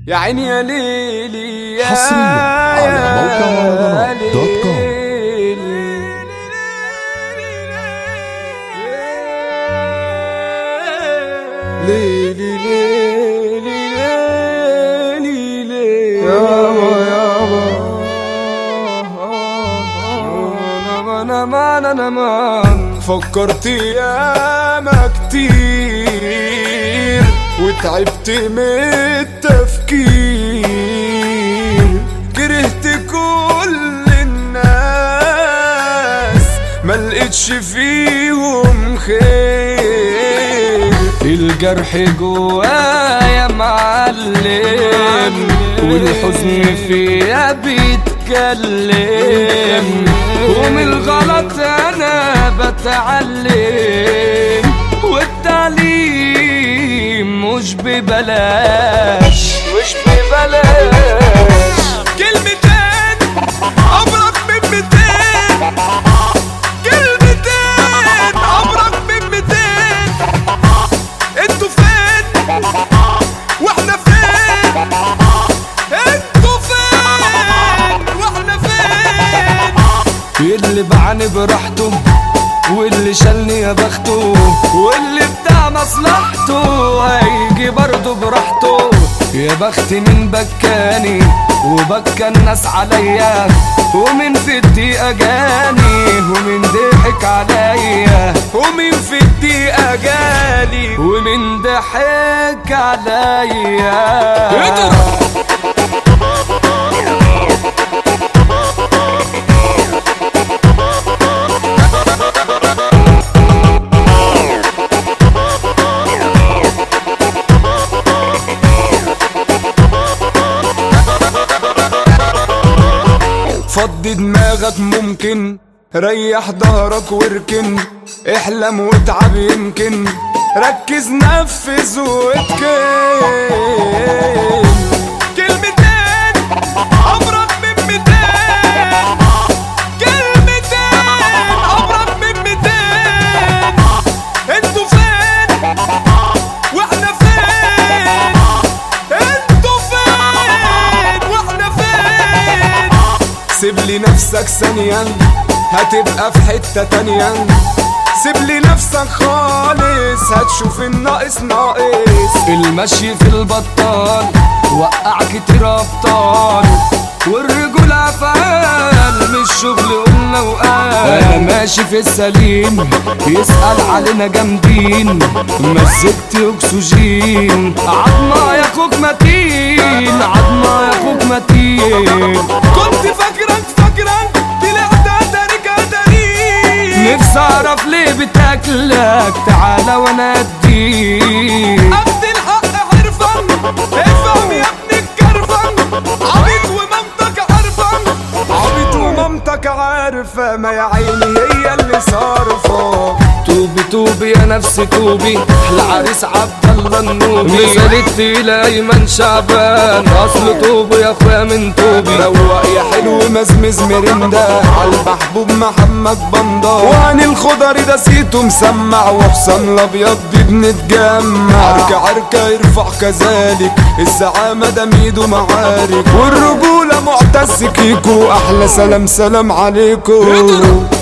يا عيني يا ليلي يا حصرياً على موقع مهرجانات دوت كوم. ليلي ليلي ليلي ليلي يابا يابا نمان نمان نمان فكرت ياما كتير وتعبت من التفكير كرهت كل الناس ملقتش فيهم خير الجرح جوايا معلم والحزن فيا بيتكلم ومن الغلط انا بتعلم والتعليم مش ببلاش مش ببلاش كلمتين عمرك من ميتين كلمتين عمرك من ميتين انتوا فين واحنا فين انتوا فين واحنا فين اللي بعاني براحته واللي شالني يا بخته واللي بتاع مصلحته هيجي برضه براحته يا بخت من بكاني وبكى الناس عليا ومن في الدقيقة جاني ومن ضحك عليا ومن في الدقيقة جالي ومن ضحك عليا فضي دماغك ممكن ريح ظهرك واركن احلم واتعب يمكن ركز نفذ واتكن كلمتين عمرك من ميتين كلمتين عمرك من ميتين انتوا فين واحنا فين انتوا فين واحنا فين سيب لي نفسك ثانية هتبقى في حتة تانية سيب لي نفسك خالص هتشوف الناقص ناقص المشي في البطال وقع كتير ابطال والرجول افعال مش شغل قلنا وقال انا ماشي في السليم يسأل علينا جامدين مزجت اكسجين عظمة يا اخوك متين عظمة يا اخوك متين كنت فاكرك فاكرك طلعت ادرك ادري نفسي اعرف ليه بتاكلك تعالى وانا اديك قد الحق حرفا افهم يا ابن الكرفن عبيط ومامتك عارفه عبيط ومامتك عارفه ما يا عيني هي اللي صارفه توبي توبي يا نفسي توبي العريس عبد الله النوبي مثالت ايمن شعبان اصل توبي يا اخويا من توبي روق يا حلو مزمز مرندا على المحبوب محمد بندا وعن الخضري ده سيته مسمع وحسام الابيض دي بنتجمع عركة عركة يرفع كذلك الزعامة ده ميدو معارك والرجولة معتز كيكو احلى سلام سلام عليكم